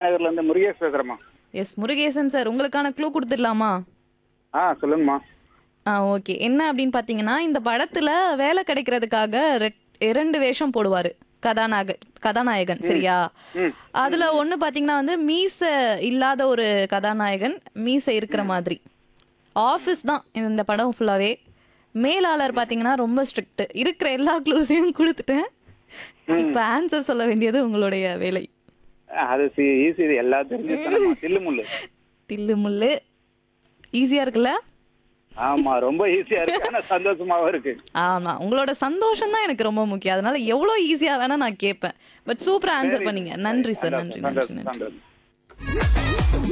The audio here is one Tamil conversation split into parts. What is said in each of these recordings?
நகர்ல இருந்து முருகேஷ் பேசுறேம்மா எஸ் முருகேசன் சார் உங்களுக்கான க்ளூ கொடுத்துடலாமா ஆ சொல்லுங்கம்மா ஆ ஓகே என்ன அப்படின்னு பார்த்தீங்கன்னா இந்த படத்துல வேலை கிடைக்கிறதுக்காக ரெட்- இரண்டு வேஷம் போடுவாரு கதாநாயக கதாநாயகன் சரியா ம். அதுல ஒண்ணு பாத்தீங்கன்னா வந்து மீச இல்லாத ஒரு கதாநாயகன் மீச இருக்கிற மாதிரி ஆஃபீஸ் தான் இந்த படம் ஃபுல்லாவே மேலாளர் பாத்தீங்கன்னா ரொம்ப ஸ்ட்ரிக்ட் இருக்கிற எல்லா க்ளூஸையும் கொடுத்துட்டேன் இப்ப ஆன்சர் சொல்ல வேண்டியது உங்களுடைய வேலை அது ஈஸி இது எல்லா தெரிஞ்சு தில்லு முள்ளு தில்லு முள்ளு ஈஸியா இருக்குல்ல ஆமா ரொம்ப ஈஸியா இருக்கு ஆனா சந்தோஷமாவும் இருக்கு ஆமா உங்களோட சந்தோஷம் தான் எனக்கு ரொம்ப முக்கியம் அதனால எவ்வளவு ஈஸியா வேணா நான் கேட்பேன் பட் சூப்பரா ஆன்சர் பண்ணீங்க நன்றி சார் நன்றி நன்றி சந்தோஷம், நன்றி சந்தோஷம்.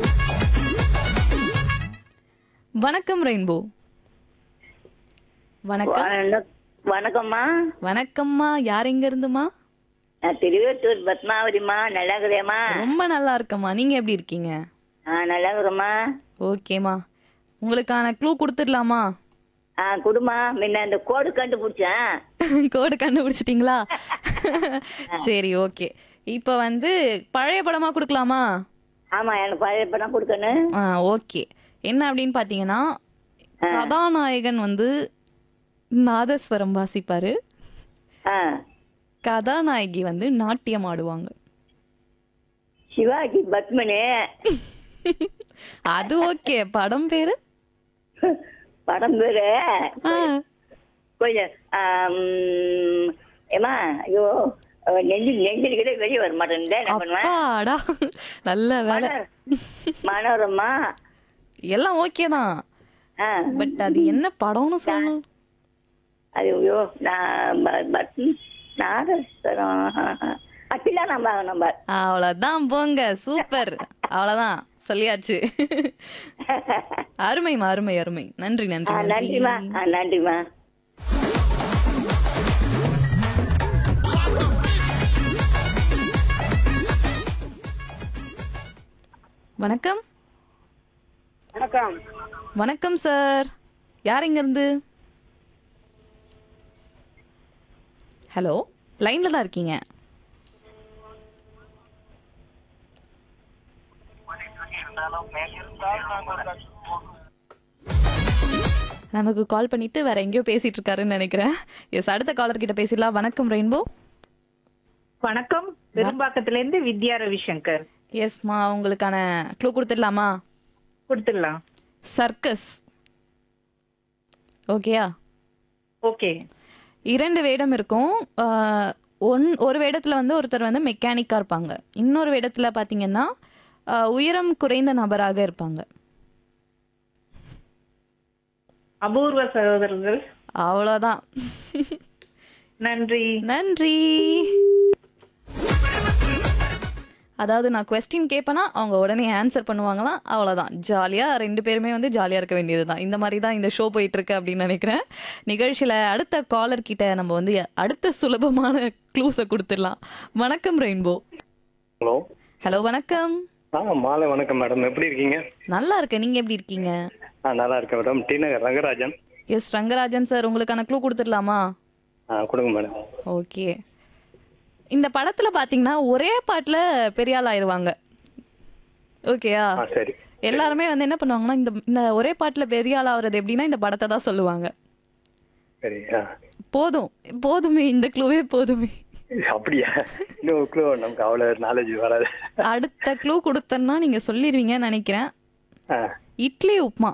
வணக்கம் ரெயின்போ வணக்கம் வணக்- வணக்கம்மா வணக்கம்மா யார் எங்க இருந்துமா நான் திருவேட்டூர் பத்மாவதிம்மா நல்லா இருக்கிறேம்மா ரொம்ப நல்லா இருக்கம்மா நீங்க எப்படி இருக்கீங்க ஆ நல்லா இருக்கிறோம்மா ஓகேம்மா உங்களுக்கான க்ளூ கொடுத்துடலாமா ஆ குடுமா முன்ன இந்த கோடு கண்டுபிடிச்சேன் கோடு கண்டுபிடிச்சிட்டீங்களா சரி ஓகே இப்போ வந்து பழைய படமா கொடுக்கலாமா ஆமா எனக்கு பழைய படம் கொடுக்கணும் ஆ ஓகே என்ன அப்படின்னு பார்த்தீங்கன்னா கதாநாயகன் வந்து நாதஸ்வரம் வாசிப்பாரு ஆ கதாநாயகி வந்து நாட்டியம் ஆடுவாங்க சிவாஜி பத்மனி அது ஓகே படம் பேரு படம் பேரு ஆ, கொஞ்சம் ஆம், ஏம்மா ஐயோ நெஞ்சு நெஞ்சில் வெளியே வர மாட்டேன் என்ன பண்ணுவேன் அப்பாடா நல்ல வேலை மனோரமா எல்லாம் ஓகே தான் ஆ பட் அது என்ன படம்னு சொல்லணும் அது ஐயோ நான் ப- பத் நாகஸ்வரம் அப்பிலா நம்ம நம்ம அவ்வளவுதான் போங்க சூப்பர் அவ்வளவுதான் சொல்லியாச்சு அருமைமா அருமை அருமை நன்றி நன்றி ஆ, நன்றி நன்றிம்மா ஆ, நன்றிம்மா வணக்கம் வணக்கம் வணக்கம் சார் யார் இங்க இருந்து ஹலோ லைன்ல தான் இருக்கீங்க நமக்கு கால் பண்ணிட்டு வேற எங்கேயோ பேசிட்டு இருக்காருன்னு நினைக்கிறேன் எஸ் அடுத்த காலர் கிட்ட பேசிடலாம் வணக்கம் ரெயின்போ வணக்கம் பெரும்பாக்கத்துல இருந்து வித்யா ரவிசங்கர் எஸ்மா உங்களுக்கான க்ளூ கொடுத்துடலாமா கொடுத்துடலாம் சர்க்கஸ் ஓகேயா ஓகே இரண்டு வேடம் இருக்கும் ஆஹ் ஒன் ஒரு வேடத்துல வந்து ஒருத்தர் வந்து மெக்கானிக்கா இருப்பாங்க இன்னொரு வேடத்துல பாத்தீங்கன்னா ஆஹ் உயரம் குறைந்த நபராக இருப்பாங்க அபூர்வ சகோதரர்கள் அவ்வளோதான் நன்றி நன்றி அதாவது நான் கொஸ்டின் கேட்பேனா அவங்க உடனே ஆன்சர் பண்ணுவாங்களாம் அவ்வளோதான் ஜாலியாக ரெண்டு பேருமே வந்து ஜாலியாக இருக்க வேண்டியது தான் இந்த மாதிரி தான் இந்த ஷோ போயிட்டு இருக்கு அப்படின்னு நினைக்கிறேன் நிகழ்ச்சியில் அடுத்த காலர் கிட்ட நம்ம வந்து அடுத்த சுலபமான க்ளூஸை கொடுத்துடலாம் வணக்கம் ரெயின்போ ஹலோ ஹலோ வணக்கம் ஆ மாலை வணக்கம் மேடம் எப்படி இருக்கீங்க நல்லா இருக்கேன் நீங்கள் எப்படி இருக்கீங்க ஆ நல்லா இருக்கேன் madam T Nagar Rangarajan S Rangarajan sir உங்களுக்கான க்ளூ கொடுத்துடலாமா ஆ கொடுங்க மேடம் ஓகே இந்த படத்துல பாத்தீங்கன்னா ஒரே பாட்டுல பெரிய ஆள் ஆயிருவாங்க ஓகேயா ஆ சரி எல்லாருமே வந்து என்ன பண்ணுவாங்கன்னா இந்த இந்த ஒரே பாட்டுல பெரிய ஆள் ஆகுறது எப்படின்னா இந்த படத்தை தான் சொல்லுவாங்க சரி ஆ போதும் போதுமே இந்த க்ளூவே போதுமே அப்படியா இன்னும் க்ளூ நமக்கு அவ்வளோ நாலேஜ் வராது அடுத்த க்ளூ கொடுத்தேன்னா நீங்க சொல்லிடுவீங்கன்னு நினைக்கிறேன் ஆ இட்லி உப்புமா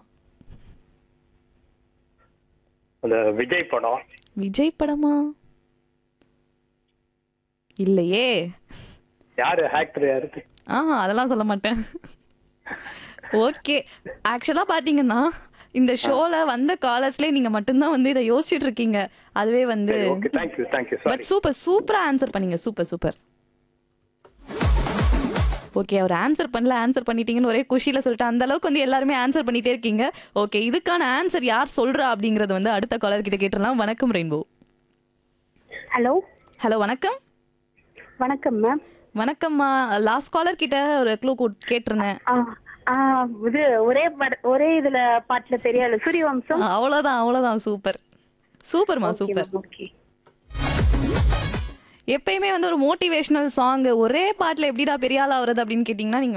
அந்த விஜய் படம் விஜய் படமா இல்லையே யாரு ஆக்டர் யாரு ஆஹா அதெல்லாம் சொல்ல மாட்டேன் ஓகே ஆக்சுவலா பாத்தீங்கன்னா இந்த ஷோல வந்த காலர்ஸ்லயே நீங்க மட்டும்தான் வந்து இதை யோசிச்சுட்டு இருக்கீங்க அதுவே வந்து சரி okay thank you thank you sorry but super சூப்பரா ஆன்சர் பண்ணீங்க சூப்பர் சூப்பர் ஓகே அவர் ஆன்சர் பண்ணல ஆன்சர் பண்ணிட்டீங்கன்னு ஒரே குஷியில சொல்லிட்டு அந்த அளவுக்கு வந்து எல்லாருமே ஆன்சர் பண்ணிட்டே இருக்கீங்க ஓகே இதுக்கான ஆன்சர் யார் சொல்றா அப்படிங்கறது வந்து அடுத்த காலர் கிட்ட கேட்டுடலாம் வணக்கம் ரெயின்போ ஹலோ ஹலோ வணக்கம் வணக்கம் மேம் வணக்கம்மா லாஸ்ட் காலர் கிட்ட ஒரு க்ளூ கேட்டிருந்தேன் ஆ ஆ, இது ஒரே பட- ஒரே இதுல பாட்டுல தெரியல சூரியவம்சம் அவ்வளவுதான் அவ்வளவுதான் சூப்பர் சூப்பர்மா சூப்பர் ஓகே எப்பயுமே வந்து ஒரு மோட்டிவேஷனல் சாங் ஒரே பாட்டுல எப்படிடா பெரிய ஆள் ஆகுறது அப்படின்னு கேட்டீங்கன்னா நீங்க